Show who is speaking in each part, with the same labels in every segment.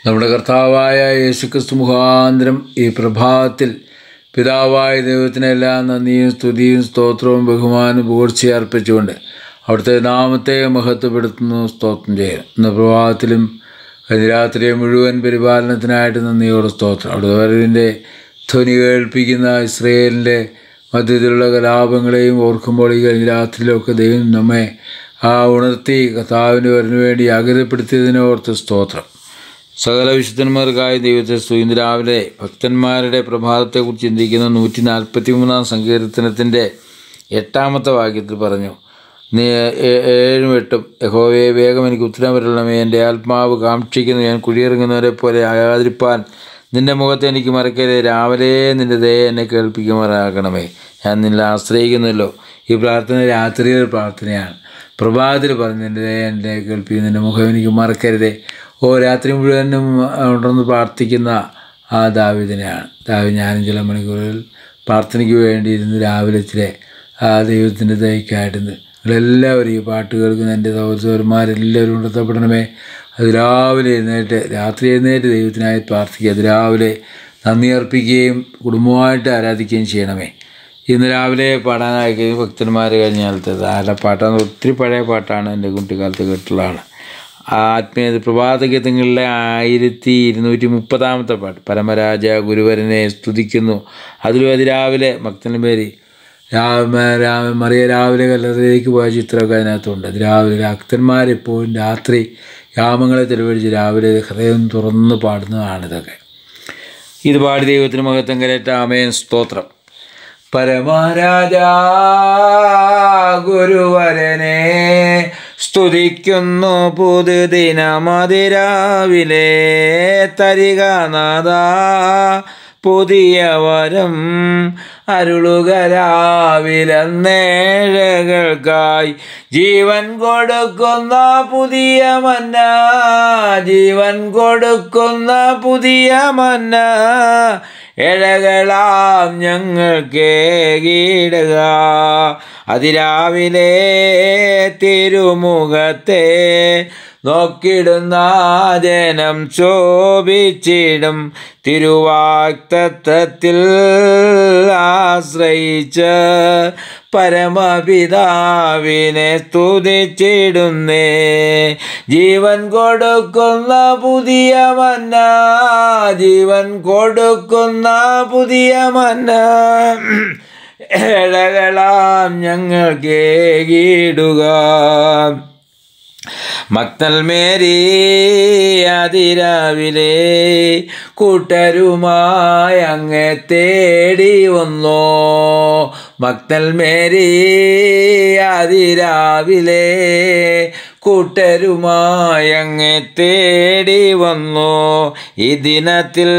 Speaker 1: നമ്മുടെ കർത്താവായ യേശുക്രിസ്തു മുഖാന്തരം ഈ പ്രഭാതത്തിൽ പിതാവായ ദൈവത്തിനെല്ലാം നന്ദിയും സ്തുതിയും സ്തോത്രവും ബഹുമാനവും പുകഴ്ചയും അർപ്പിച്ചുകൊണ്ട് അവിടുത്തെ നാമത്തെ മഹത്വപ്പെടുത്തുന്നു സ്തോത്രം ചെയ്യുന്നു ഇന്ന് പ്രഭാതത്തിലും കഴിഞ്ഞ രാത്രിയെ മുഴുവൻ പരിപാലനത്തിനായിട്ട് നന്ദിയോട് സ്തോത്രം അവിടുത്തെ വരവിൻ്റെ ധ്വനി കേൾപ്പിക്കുന്ന ഇസ്രയേലിൻ്റെ മധ്യത്തിലുള്ള കലാപങ്ങളെയും ഓർക്കുമ്പോൾ ഈ കഴിഞ്ഞ രാത്രിയിലൊക്കെ ദൈവം നമ്മെ ആ ഉണർത്തി കർത്താവിന് വരനു വേണ്ടി ആഗ്രഹപ്പെടുത്തിയതിനെ ഓർത്ത് സ്തോത്രം സകല വിശുദ്ധന്മാർക്കായി ദൈവത്തെ സ്തുതി രാവിലെ ഭക്തന്മാരുടെ പ്രഭാതത്തെക്കുറിച്ച് ചിന്തിക്കുന്ന നൂറ്റി നാൽപ്പത്തി മൂന്നാം സങ്കീർത്തനത്തിൻ്റെ എട്ടാമത്തെ വാക്യത്തിൽ പറഞ്ഞു നീ ഏ- ഏഴും എട്ടും യഹോവയെ വേഗം എനിക്ക് ഉത്തരം വരണമേ എൻ്റെ ആത്മാവ് കാക്ഷിക്കുന്നു ഞാൻ കുഴിയിറങ്ങുന്നവരെ പോലെ ആകാതിരിപ്പാൻ നിന്റെ മുഖത്ത് എനിക്ക് മറക്കരുത് രാവിലെ നിന്റെ ദയ എന്നെ കേൾപ്പിക്കുമാറാക്കണമേ ഞാൻ നിന്നെ ആശ്രയിക്കുന്നല്ലോ ഈ പ്രാർത്ഥന രാത്രിയിലെ പ്രാർത്ഥനയാണ് പ്രഭാതത്തിൽ പറഞ്ഞു നിന്റെ ദയ എന്നെ കേൾപ്പിക്കും നിന്റെ മുഖം എനിക്ക് മറക്കരുതേ ഓ രാത്രി മുഴുവനും ഉണർന്ന് പ്രാർത്ഥിക്കുന്ന ആ ദാവിദിനെയാണ് ദാവി ഞാനും ചില മണിക്കൂറുകൾ പ്രാർത്ഥനയ്ക്ക് വേണ്ടി ഇരുന്ന് രാവിലെ ഇച്ചിരി ആ ദൈവത്തിൻ്റെ ദയക്കായിട്ട് നിങ്ങളെല്ലാവരും ഈ പാട്ട് കേൾക്കുന്ന എൻ്റെ സഹോദരന്മാരെല്ലാവരും ഉണർത്തപ്പെടണമേ അത് രാവിലെ എഴുന്നേറ്റ് രാത്രി എഴുന്നേറ്റ് ദൈവത്തിനായി പ്രാർത്ഥിക്കുക അത് രാവിലെ നന്ദി അർപ്പിക്കുകയും കുടുംബമായിട്ട് ആരാധിക്കുകയും ചെയ്യണമേ ഇന്ന് രാവിലെ പാടാനായി ഭക്തന്മാർ കഴിഞ്ഞ കാലത്ത് ധാരാളം പാട്ടാണ് ഒത്തിരി പഴയ പാട്ടാണ് എൻ്റെ കുട്ടിക്കാലത്ത് കേട്ടിട്ടുള്ളതാണ് ആത്മീയ പ്രഭാത ഗീതങ്ങളിലെ ആയിരത്തി ഇരുന്നൂറ്റി മുപ്പതാമത്തെ പാട്ട് പരമരാജ ഗുരുവരനെ സ്തുതിക്കുന്നു അതിലും അതിരാവിലെ ഭക്തന്മാരി രാമ രാമ മറിയ രാവിലെ കല്ലറയിലേക്ക് പോയ ചിത്രമൊക്കെ അതിനകത്തുണ്ട് അത് രാവിലെ ഭക്തന്മാരെപ്പോഴും രാത്രി യാമങ്ങളെ ചെലവഴിച്ച് രാവിലെ ഹൃദയം തുറന്ന് പാടുന്നതാണിതൊക്കെ ഇത് പാടി ദൈവത്തിന് മഹത്വം കരേറ്റ ആമേൻ സ്തോത്രം പരമരാജ ഗുരുവരനെ സ്തുതിക്കുന്നു പുതുദിനമതിരാവിലെ തരിക നാദ പുതിയ വരം അരുളുകരാവിലെന്നേഴകൾക്കായി ജീവൻ കൊടുക്കുന്ന പുതിയ മന്ന ജീവൻ കൊടുക്കുന്ന പുതിയ മന്ന ഇഴകളാം ഞങ്ങൾക്ക് കീടുക അതിരാവിലെ തിരുമുഖത്തെ നോക്കിടുന്ന ജനം ശോഭിച്ചിടും തിരുവാക്തത്വത്തിൽ ആശ്രയിച്ച് പരമപിതാവിനെ സ്തുതിച്ചിടുന്നേ ജീവൻ കൊടുക്കുന്ന പുതിയ മന്ന ജീവൻ കൊടുക്കുന്ന പുതിയ മന്ന ഇഴകളാം ഞങ്ങൾക്ക് കീടുക മക്തൽ മേരി അതിരാവിലെ കൂട്ടരുമായി അങ്ങെ തേടി വന്നോ മക്തൽ മേരി അതിരാവിലെ കൂട്ടരുമായി അങ്ങെ തേടി വന്നു ഈ ദിനത്തിൽ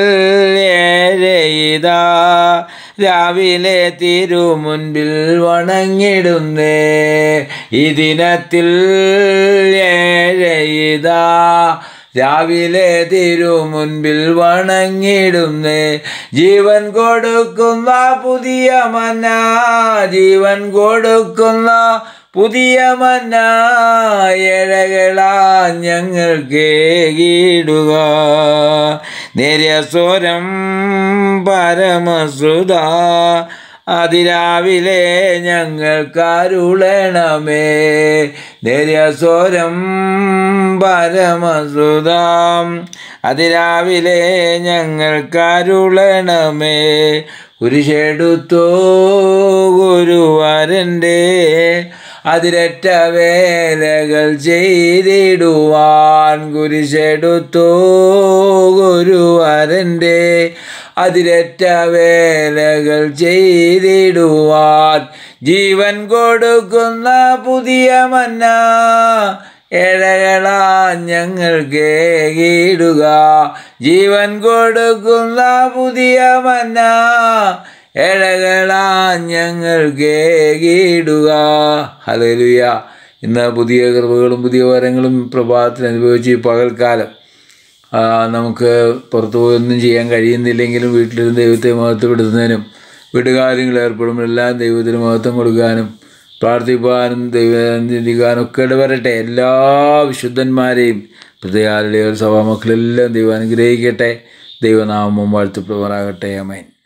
Speaker 1: ഏഴെയ്താ രാവിലെ തിരുമുൻപിൽ വണങ്ങിടുന്നേ ഈ ദിനത്തിൽ ഏഴെയ്താ രാവിലെ തിരുമുൻപിൽ വണങ്ങിടുന്നേ ജീവൻ കൊടുക്കുന്ന പുതിയ മന്ന ജീവൻ കൊടുക്കുന്ന പുതിയ മന്ന ഇഴകളാ ഞങ്ങൾക്ക് കീടുക നേരിയ സ്വരം പരമസുത അതിരാവിലെ ഞങ്ങൾക്കരുളണമേ നേരിയ സ്വരം പരമസുതാം അതിരാവിലെ ഞങ്ങൾക്കരുളണമേ കുരിശെടുത്തോ ഗുരുവരൻ്റെ അതിരറ്റ വേലകൾ ചെയ്തിടുവാൻ കുരിശെടുത്തോ ഗുരുവരൻ്റെ അതിരറ്റ വേലകൾ ചെയ്തിടുവാൻ ജീവൻ കൊടുക്കുന്ന പുതിയ മന്ന ഇഴകളാ ഞങ്ങൾക്ക് കീടുക ജീവൻ കൊടുക്കുന്ന പുതിയ മന്ന ഇഴകളാ ഞങ്ങൾക്ക് കീടുക ഹല്ലേലൂയ ഇന്ന് പുതിയ കൃപകളും പുതിയ വരങ്ങളും പ്രഭാതത്തിൽ അനുഭവിച്ച് ഈ പകൽക്കാലം ആ, നമുക്ക് പുറത്തു പോയി ഒന്നും ചെയ്യാൻ കഴിയുന്നില്ലെങ്കിലും വീട്ടിലിരുന്ന് ദൈവത്തെ മഹത്വപ്പെടുത്തുന്നതിനും വീട്ടുകാര്യങ്ങൾ ഏർപ്പെടുമ്പോൾ എല്ലാം ദൈവത്തിന് മഹത്വം കൊടുക്കാനും പ്രാർത്ഥിപ്പാനും ദൈവം ചിന്തിക്കാനും ഒക്കെ ഇടവരട്ടെ എല്ലാ വിശുദ്ധന്മാരെയും പ്രതികാരുടെ ഒരു സഭാമക്കളെല്ലാം ദൈവം അനുഗ്രഹിക്കട്ടെ ദൈവനാമം വാഴ്ത്തപ്പെടുമാറാകട്ടെ അമേൻ